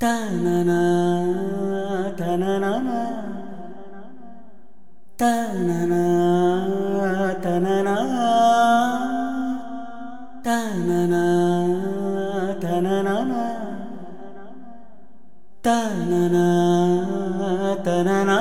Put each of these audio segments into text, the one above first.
తననా తననా తననా తననా తననా తననా తననా తననా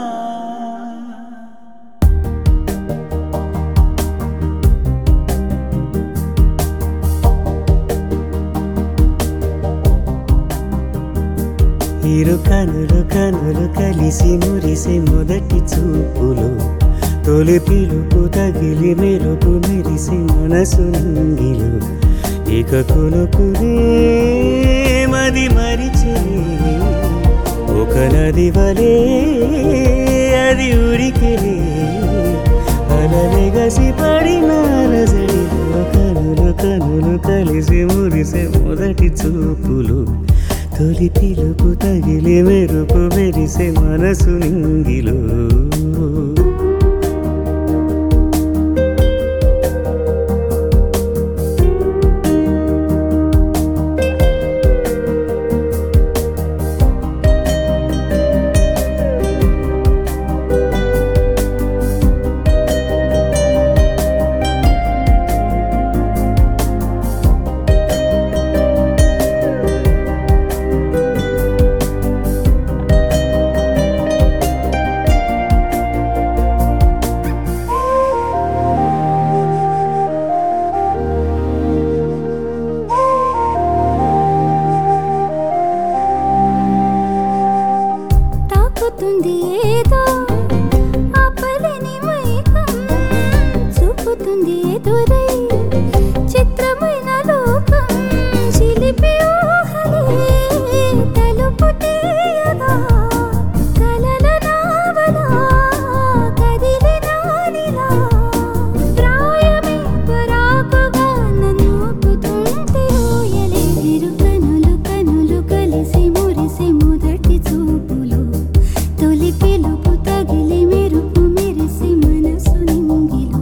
ఇరు కనులు కనులు కలిసి మురిసే మొదటి చూపులు తొలి పిలుపు తగిలి మెరుపు మెరిసి మనసు నింగిలు ఇక కొనుకునే మది మరిచే ఒక నది వలే అది ఉరికిలే అలలెగసి పడిన రజడిలో కనులు కనులు కలిసి మురిసే మొదటి చూపులు తొలి పిలుపు తగిలి మెరుపు మెరిసే మనసు నింగిలో తాకుతుంది ఏదో ఆపలేని మైకం చూపుతుంది ఎదురై చిత్రమైన లోకం చిలిపి ఊహలే తలుపు తీయగా కలల నావలా కదిలినానిలా ప్రాయమే పరాకుగా నన్ను ఊపుతుంటే ఊయలే ఇరు కనులు కనులు కలిసి మురిసి మొదటి చూపులు తొలి పిలుపు తగిలి మెరుపు మెరిసి మనసు నింగిలో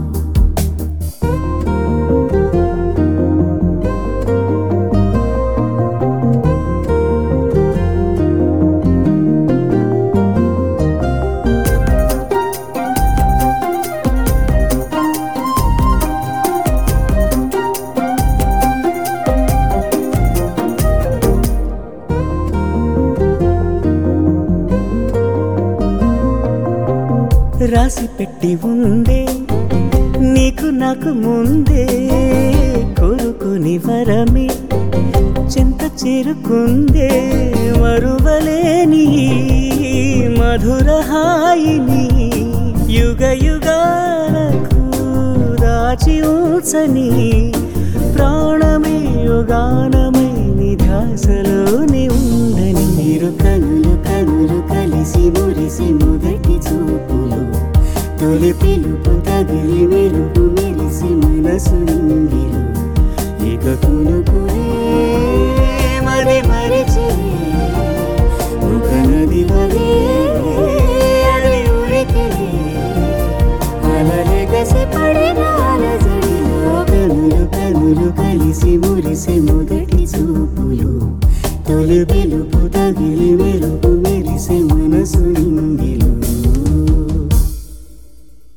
రాసి పెట్టి ఉందే నీకు నాకు ముందే కోరుకుని వరమే చెంత చేరుకుందే మరువలేని ఈ మధుర హాయిని యుగ యుగాలకు దాచి ఉంచని ప్రాణమే యుగానమై నిధ్యాసలోనే ఉండని ఇరు కనులు కనులు కలిసి మురిసి మొదటి చూపులు తొలి పిలుపు తగిలి మెరుపు మెరిసి మనసు